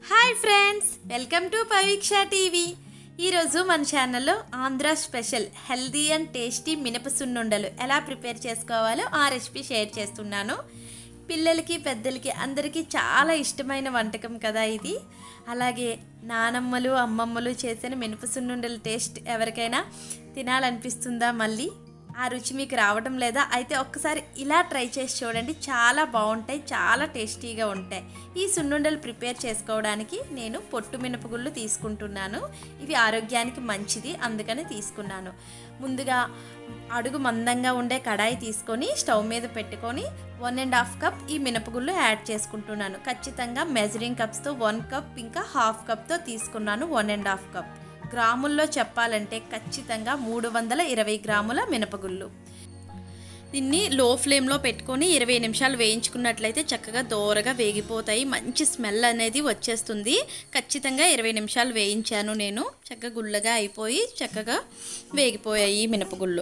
hi friends welcome to Paveeksha TV ఈరోజు మన ఛానల్లో Andhra special healthy and tasty మినప సున్నుండలు ఎలా ప్రిపేర్ చేసుకోవాలో ఆ రెసిపీ షేర్ చేస్తున్నాను పిల్లలకి పెద్దలకి అందరికీ చాలా ఇష్టమైన వంటకం కదా ఇది అలాగే నానమ్మలు అమ్మమ్మలు చేసిన మినప సున్నుండల టేస్ట్ ఎవరికైనా తినాలనిపిస్తుందా మళ్ళీ ఆ రుచి మీకు రావడం లేదా అయితే ఒక్కసారి ఇలా ట్రై చేసి చూడండి చాలా బాగుంటాయి చాలా టేస్టీగా ఉంటాయి ఈ సున్నుండలు ప్రిపేర్ చేసుకోవడానికి నేను పొట్టు మినపగుళ్ళు తీసుకుంటున్నాను ఇవి ఆరోగ్యానికి మంచిది అందుకని తీసుకున్నాను ముందుగా అడుగు మందంగా ఉండే కడాయి తీసుకొని స్టవ్ మీద పెట్టుకొని వన్ అండ్ హాఫ్ కప్ ఈ మినపగుళ్ళు యాడ్ చేసుకుంటున్నాను ఖచ్చితంగా మెజరింగ్ కప్స్తో వన్ కప్ ఇంకా హాఫ్ కప్తో తీసుకున్నాను వన్ అండ్ హాఫ్ కప్ గ్రాముల్లో చెప్పాలంటే ఖచ్చితంగా మూడు వందల ఇరవై గ్రాముల మినపగుళ్ళు దీన్ని లో ఫ్లేమ్లో పెట్టుకొని ఇరవై నిమిషాలు వేయించుకున్నట్లయితే చక్కగా దోరగా వేగిపోతాయి మంచి స్మెల్ అనేది వచ్చేస్తుంది ఖచ్చితంగా ఇరవై నిమిషాలు వేయించాను నేను చక్కగా గుల్లగా అయిపోయి చక్కగా వేగిపోయాయి ఈ మినపగుళ్ళు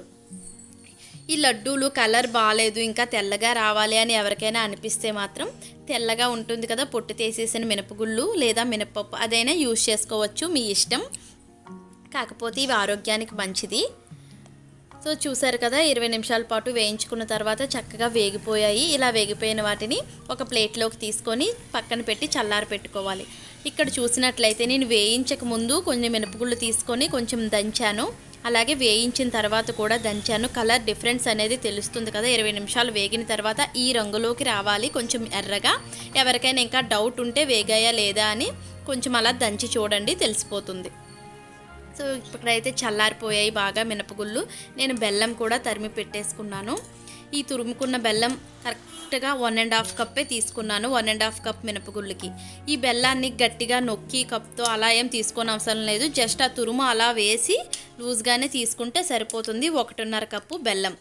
ఈ లడ్డూలు కలర్ బాగాలేదు ఇంకా తెల్లగా రావాలి అని ఎవరికైనా అనిపిస్తే మాత్రం తెల్లగా ఉంటుంది కదా పొట్టు తీసేసిన మినపగుళ్ళు లేదా మినపప్పు అదైనా యూజ్ చేసుకోవచ్చు మీ ఇష్టం కాకపోతే ఇవి ఆరోగ్యానికి మంచిది సో చూసారు కదా ఇరవై నిమిషాల పాటు వేయించుకున్న తర్వాత చక్కగా వేగిపోయాయి ఇలా వేగిపోయిన వాటిని ఒక ప్లేట్లోకి తీసుకొని పక్కన పెట్టి చల్లారి పెట్టుకోవాలి ఇక్కడ చూసినట్లయితే నేను వేయించక ముందు కొన్ని మినపగుళ్ళు తీసుకొని కొంచెం దంచాను అలాగే వేయించిన తర్వాత కూడా దంచాను కలర్ డిఫరెన్స్ అనేది తెలుస్తుంది కదా ఇరవై నిమిషాలు వేగిన తర్వాత ఈ రంగులోకి రావాలి కొంచెం ఎర్రగా ఎవరికైనా ఇంకా డౌట్ ఉంటే వేగాయా లేదా అని కొంచెం అలా దంచి చూడండి తెలిసిపోతుంది సో ఇప్పుడైతే చల్లారిపోయాయి బాగా మినపగుళ్ళు నేను బెల్లం కూడా తరిమి పెట్టేసుకున్నాను ఈ తురుముకున్న బెల్లం కరెక్ట్గా వన్ అండ్ హాఫ్ కప్పే తీసుకున్నాను వన్ అండ్ హాఫ్ కప్ మినపగుళ్ళకి ఈ బెల్లాన్ని గట్టిగా నొక్కి కప్తో అలా ఏం తీసుకోని అవసరం లేదు జస్ట్ ఆ తురుము అలా వేసి లూజ్గానే తీసుకుంటే సరిపోతుంది ఒకటిన్నర కప్పు బెల్లం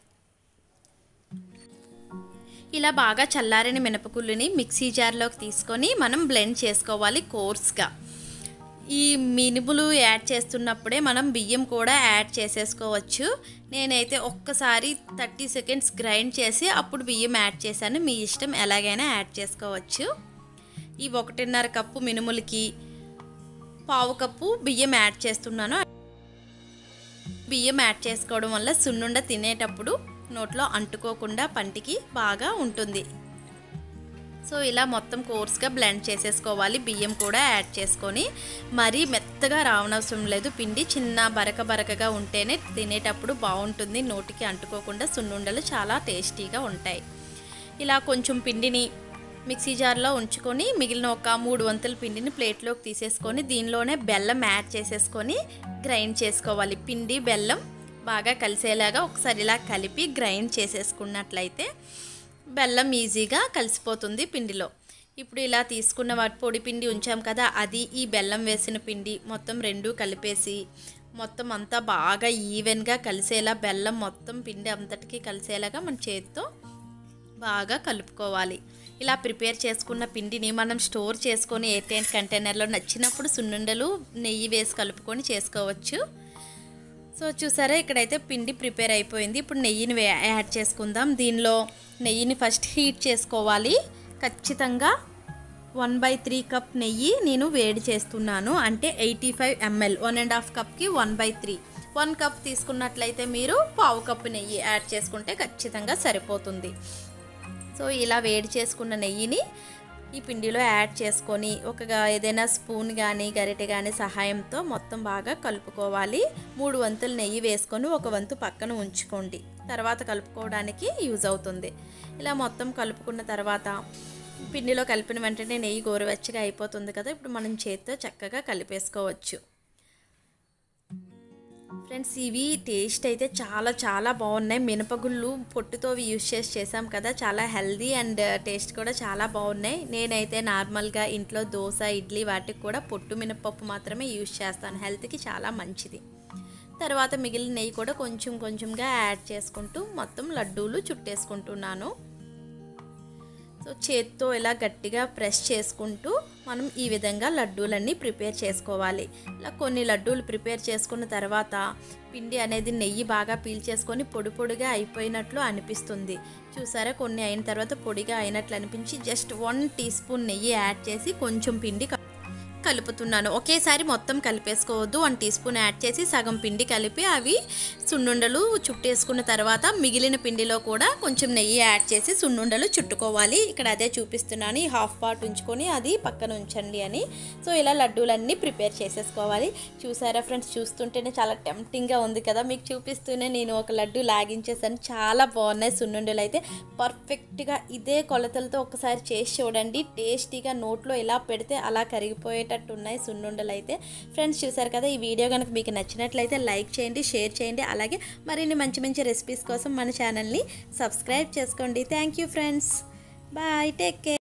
ఇలా బాగా చల్లారిన మినపగుళ్ళని మిక్సీ జార్లోకి తీసుకొని మనం బ్లెండ్ చేసుకోవాలి కోర్స్గా ఈ మినుములు యాడ్ చేస్తున్నప్పుడే మనం బియ్యం కూడా యాడ్ చేసేసుకోవచ్చు నేనైతే ఒక్కసారి థర్టీ సెకండ్స్ గ్రైండ్ చేసి అప్పుడు బియ్యం యాడ్ చేశాను మీ ఇష్టం ఎలాగైనా యాడ్ చేసుకోవచ్చు ఈ ఒకటిన్నర కప్పు మినుములకి పావు కప్పు బియ్యం యాడ్ చేస్తున్నాను బియ్యం యాడ్ చేసుకోవడం వల్ల సున్నుండ తినేటప్పుడు నోట్లో అంటుకోకుండా పంటికి బాగా ఉంటుంది సో ఇలా మొత్తం కోర్స్గా బ్లెండ్ చేసేసుకోవాలి బియ్యం కూడా యాడ్ చేసుకొని మరీ మెత్తగా రావనవసరం లేదు పిండి చిన్న బరక బరకగా ఉంటేనే తినేటప్పుడు బాగుంటుంది నోటికి అంటుకోకుండా సున్నుండలు చాలా టేస్టీగా ఉంటాయి ఇలా కొంచెం పిండిని మిక్సీ జార్లో ఉంచుకొని మిగిలిన ఒక మూడు వంతుల పిండిని ప్లేట్లోకి తీసేసుకొని దీనిలోనే బెల్లం యాడ్ చేసేసుకొని గ్రైండ్ చేసుకోవాలి పిండి బెల్లం బాగా కలిసేలాగా ఒకసారి ఇలా కలిపి గ్రైండ్ చేసేసుకున్నట్లయితే బెల్లం ఈజీగా కలిసిపోతుంది పిండిలో ఇప్పుడు ఇలా తీసుకున్న వాటి పొడి పిండి ఉంచాం కదా అది ఈ బెల్లం వేసిన పిండి మొత్తం రెండు కలిపేసి మొత్తం అంతా బాగా ఈవెన్గా కలిసేలా బెల్లం మొత్తం పిండి అంతటికీ కలిసేలాగా మన చేతితో బాగా కలుపుకోవాలి ఇలా ప్రిపేర్ చేసుకున్న పిండిని మనం స్టోర్ చేసుకొని ఎయిర్టైన్ కంటైనర్లో నచ్చినప్పుడు సున్నుండలు నెయ్యి వేసి కలుపుకొని చేసుకోవచ్చు సో చూసారా ఇక్కడైతే పిండి ప్రిపేర్ అయిపోయింది ఇప్పుడు నెయ్యిని వే- యాడ్ చేసుకుందాం దీనిలో నెయ్యిని ఫస్ట్ హీట్ చేసుకోవాలి ఖచ్చితంగా వన్ బై త్రీ కప్ నెయ్యి నేను వేడి చేస్తున్నాను అంటే eighty five ML one and half కప్కి one by three one cup తీసుకున్నట్లయితే మీరు పావు కప్పు నెయ్యి యాడ్ చేసుకుంటే ఖచ్చితంగా సరిపోతుంది సో ఇలా వేడి చేసుకున్న నెయ్యిని ఈ పిండిలో యాడ్ చేసుకొని ఒక గా- ఏదైనా స్పూన్ కానీ గరిటె కానీ సహాయంతో మొత్తం బాగా కలుపుకోవాలి మూడు వంతులు నెయ్యి వేసుకొని ఒక వంతు పక్కన ఉంచుకోండి తర్వాత కలుపుకోవడానికి యూజ్ అవుతుంది ఇలా మొత్తం కలుపుకున్న తర్వాత పిండిలో కలిపిన వెంటనే నెయ్యి గోరువెచ్చగా అయిపోతుంది కదా ఇప్పుడు మనం చేతితో చక్కగా కలిపేసుకోవచ్చు ఫ్రెండ్స్ ఇవి టేస్ట్ అయితే చాలా చాలా బాగున్నాయి మినపగుళ్ళు పొట్టుతో అవి యూస్ చేసి చేసాం కదా చాలా హెల్దీ అండ్ టేస్ట్ కూడా చాలా బాగున్నాయి నేనైతే నార్మల్గా ఇంట్లో దోశ ఇడ్లీ వాటికి కూడా పొట్టు మినపప్పు మాత్రమే యూస్ చేస్తాను హెల్త్కి చాలా మంచిది తర్వాత మిగిలిన నెయ్యి కూడా కొంచెం కొంచెంగా యాడ్ చేసుకుంటూ మొత్తం లడ్డూలు చుట్టేసుకుంటున్నాను సో చేత్తో ఇలా గట్టిగా ప్రెస్ చేసుకుంటూ మనం ఈ విధంగా లడ్డూలన్నీ ప్రిపేర్ చేసుకోవాలి ఇలా కొన్ని లడ్డూలు ప్రిపేర్ చేసుకున్న తర్వాత పిండి అనేది నెయ్యి బాగా పీల్చేసుకొని పొడి పొడిగా అయిపోయినట్లు అనిపిస్తుంది చూసారా కొన్ని అయిన తర్వాత పొడిగా అయినట్లు అనిపించి జస్ట్ వన్ టీ స్పూన్ నెయ్యి యాడ్ చేసి కొంచెం పిండి క- కలుపుతున్నాను ఒకేసారి మొత్తం కలిపేసుకోవద్దు వన్ టీ స్పూన్ యాడ్ చేసి సగం పిండి కలిపి అవి సున్నుండలు చుట్టేసుకున్న తర్వాత మిగిలిన పిండిలో కూడా కొంచెం నెయ్యి యాడ్ చేసి సున్నుండలు చుట్టుకోవాలి ఇక్కడ అదే చూపిస్తున్నాను ఈ హాఫ్ పార్ట్ ఉంచుకొని అది పక్కన ఉంచండి అని సో ఇలా లడ్డూలన్నీ ప్రిపేర్ చేసేసుకోవాలి చూసారా ఫ్రెండ్స్ చూస్తుంటేనే చాలా టెంప్టింగ్గా ఉంది కదా మీకు చూపిస్తూనే నేను ఒక లడ్డు లాగించేసాను చాలా బాగున్నాయి సున్నుండలు అయితే పర్ఫెక్ట్గా ఇదే కొలతలతో ఒకసారి చేసి చూడండి టేస్టీగా నోట్లో ఎలా పెడితే అలా కరిగిపోయేటట్టు ఉన్నాయి సున్నుండలు అయితే ఫ్రెండ్స్ చూసారు కదా ఈ వీడియో కనుక మీకు నచ్చినట్లయితే లైక్ చేయండి షేర్ చేయండి అలాగే మరిన్ని మంచి మంచి రెసిపీస్ కోసం మన ఛానల్ని సబ్స్క్రైబ్ చేసుకోండి thank you friends bye take care